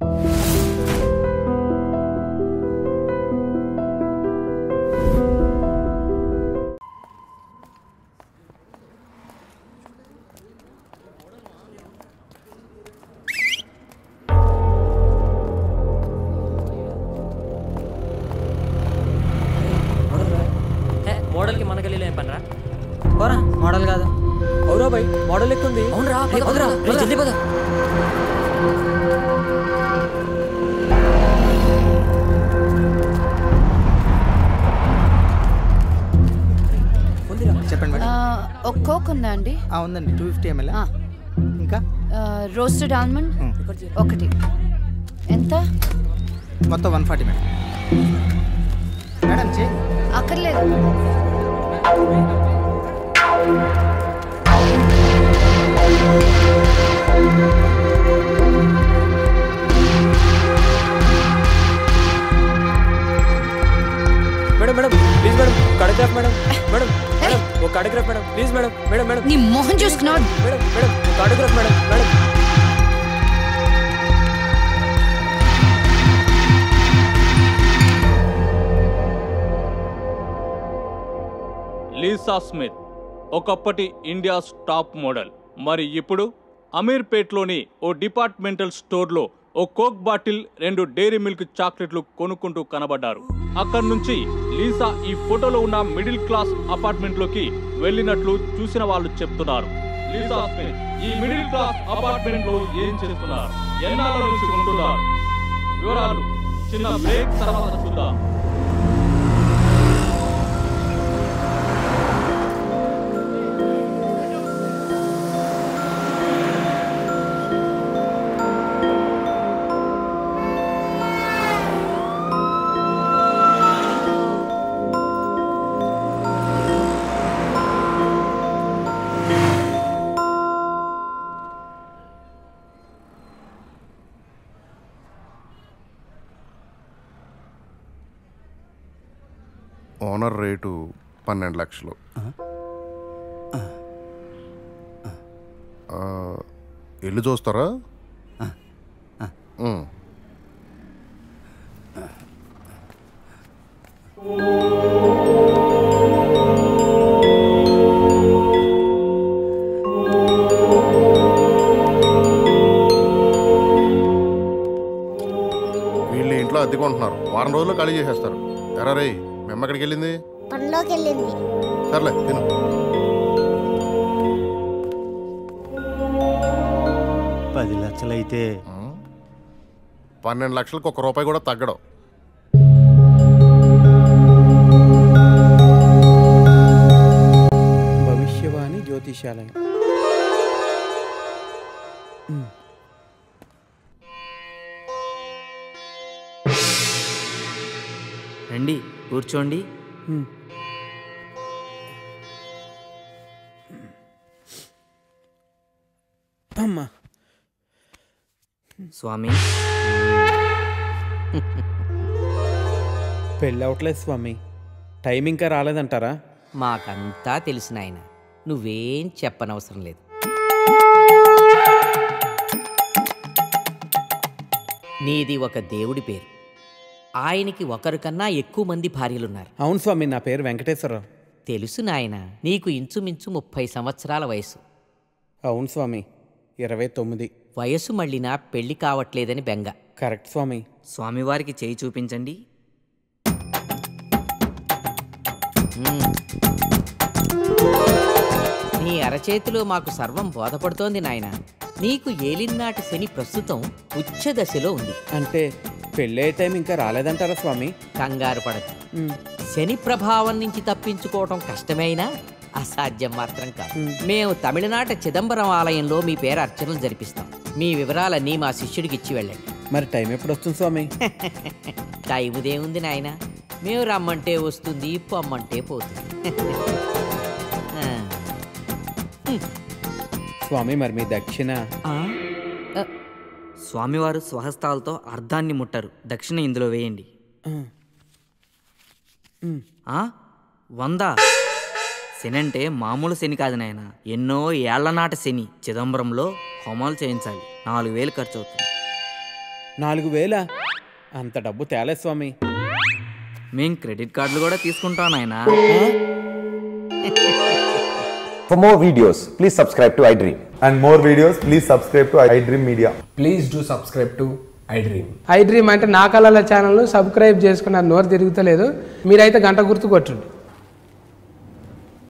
మోడల్కి మన గలీలో ఏం పనరా పోరా మోడల్ కాదు అవురా బై మోడల్ ఎక్కుంది అవునరా పదరా జల్దీ పద చెప్పండి మేడం ఒక కోక్ ఉందా అండి ఆ, ఉందండి టూ ఫిఫ్టీ ఎంఎల్ ఆ. ఇంకా రోస్టెడ్ ఆల్మండ్ ఒకటి ఎంత మొత్తం వన్ ఫార్టీ మేడం మేడం చే అక్కర్లేదు madam madam please madam autograph madam madam madam ఒక autograph madam please madam madam madam నీ మొహం చూసుకున్నావు మేడం మేడం ఒక autograph madam madam Lisa Smith ఒకప్పటి ఇండియాస్ టాప్ మోడల్ మరి ఇప్పుడు అమీర్పేట్లోని ఓ డిపార్ట్మెంటల్ స్టోర్లో ఓ కోక్ బాటిల్ రెండు డైరీ మిల్క్ చాక్లెట్లు కొనుక్కుంటూ కనబడ్డారు అక్కడి నుంచి లీసా ఈ ఫోటోలో ఉన్న మిడిల్ క్లాస్ అపార్ట్మెంట్లోకి వెళ్ళినట్లు చూసిన వాళ్ళు చెప్తున్నారు లీసా స్మిత్ ఈ మిడిల్ క్లాస్ అపార్ట్మెంట్ లో ఏం చేస్తున్నారు ఎన్నాళ్ళ నుంచి ఉంటున్నారు వివరాలు చిన్న బ్రేక్ తర్వాత చూద్దాం ఓనర్ రేటు పన్నెండు లక్షలు ఆ, ఇల్లు చూస్తారా ఉమ్. వీళ్ళు ఇంట్లో అద్దెకుంటున్నారు వారం రోజుల్లో ఖాళీ చేసేస్తారు ఎరా రే మీ అమ్మ ఎక్కడికి వెళ్ళింది పనిలోకి వెళ్ళింది సర్లే తిను పది లక్షలైతే పన్నెండు లక్షలకు ఒక రూపాయి కూడా తగ్గడం భవిష్యవాణి జ్యోతిషాలయం ఉమ్. రండి కూర్చోండి ఉమ్. అమ్మా స్వామి పెళ్ళి అవట్లేదు స్వామి టైం ఇంకా రాలేదంటారా మాకంతా తెలిసిన ఆయన నువ్వేం చెప్పనవసరం లేదు నీది ఒక దేవుడి పేరు ఆయనకి ఒకరికన్నా ఎక్కువ మంది భార్యలున్నారు అవును స్వామి నా పేరు వెంకటేశ్వరరావు తెలుసు నాయన నీకు ఇంచుమించు ముప్పై సంవత్సరాల వయసు అవును స్వామి ఇరవై తొమ్మిది వయసు మళ్ళినా పెళ్లి కావట్లేదని బెంగ కరెక్ట్ స్వామి స్వామివారికి చేయి చూపించండి మ్మ్. నీ అరచేతిలో మాకు సర్వం బోధపడుతోంది నాయన నీకు ఏలినాటి శని ప్రస్తుతం ఉచ్చ దశలో ఉంది అంటే పెళ్ళే టైం ఇంకా రాలేదంటారా స్వామి కంగారు పడదు ఉమ్. శని ప్రభావం నుంచి తప్పించుకోవటం కష్టమైనా అసాధ్యం మాత్రం కాదు మేము తమిళనాట చిదంబరం ఆలయంలో మీ పేరు అర్చనలు జరిపిస్తాం మీ వివరాలన్నీ మా శిష్యుడికి ఇచ్చి వెళ్ళండి మరి టైం ఎప్పుడు వస్తుంది స్వామి టైముదేముంది నాయన మేము రమ్మంటే వస్తుంది పొమ్మంటే పోతుంది ఆ. స్వామి మరి మీ దక్షిణ స్వామివారు స్వహస్తాలతో అర్ధాన్ని ముట్టరు దక్షిణ ఇందులో వేయండి ఆ. ఉమ్. ఆ? వంద శని అంటే మామూలు శని కాదు నాయన ఎన్నో ఏళ్ల నాట శని చిదంబరంలో హోమాలు చేయించాలి నాలుగు వేలు ఖర్చు అవుతుంది నాలుగు వేల అంత డబ్బు తేలే స్వామి మేం క్రెడిట్ కార్డులు కూడా తీసుకుంటాం నాయనా For more videos, please subscribe to iDream. And more videos, please subscribe to iDream Media. Please do subscribe to iDream iDream అంటే నా కళల ఛానల్ సబ్స్క్రైబ్ చేసుకున్న నోరు తిరుగుతలేదు మీరైతే గంట గుర్తు కొట్టండి